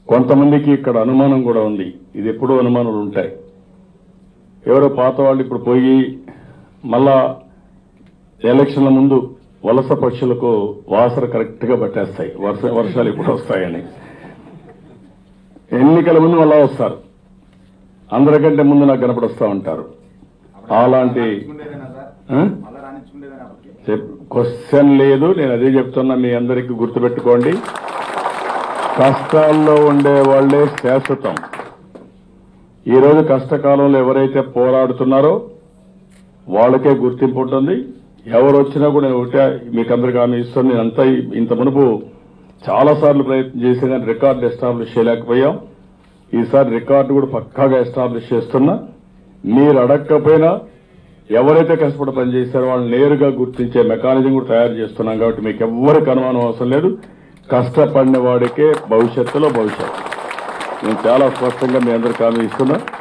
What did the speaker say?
కొంతమందికి ఇక్కడ అనుమానం కూడా ఉంది ఇది ఎప్పుడూ అనుమానాలు ఉంటాయి ఎవరో పాత వాళ్ళు ఇప్పుడు పోయి మళ్ళా ఎలక్షన్ల ముందు వలస పక్షులకు వాసన కరెక్ట్ గా పట్టేస్తాయి వర్ష వర్షాలు ఇప్పుడు వస్తాయని ఎన్నికల ముందు మళ్ళా వస్తారు అందరికంటే ముందు నాకు కనపడొస్తా ఉంటారు అలాంటి రానిచ్చుకుండేదేనా సార్ ఆ? మళ్ళా రానిచ్చుకుండేదేనా అప్పటికి చెప్- క్వశ్చన్ లేదు నేను అదే చెప్తున్నా మీ అందరికీ గుర్తుపెట్టుకోండి కష్టాల్లో ఉండే వాళ్ళే శాశ్వతం ఈ రోజు కష్టకాలంలో ఎవరైతే పోరాడుతున్నారో వాళ్ళకే గుర్తింపు ఉంటుంది ఎవరు వచ్చినా కూడా నేను ఒకటే మీకు అందరికీ హామీ ఇస్తాను నేను అంతా ఇంత మునుపు చాలా సార్లు ప్రయత్నం చేసి కానీ రికార్డు ఎస్టాబ్లిష్ చేయలేకపోయాం ఈసారి రికార్డు కూడా పక్కాగా ఎస్టాబ్లిష్ చేస్తున్నా మీరు అడగకపోయినా ఎవరైతే కష్టపడి పనిచేశారో వాళ్ళని నేరుగా గుర్తించే మెకానిజం కూడా తయారు చేస్తున్నాం కాబట్టి మీకు ఎవ్వరికి అనుమానం అవసరం లేదు కష్టపడిన వాడికే భవిష్యత్తులో భవిష్యత్తు నేను చాలా స్పష్టంగా మీ అందరికి హామీ ఇస్తున్నా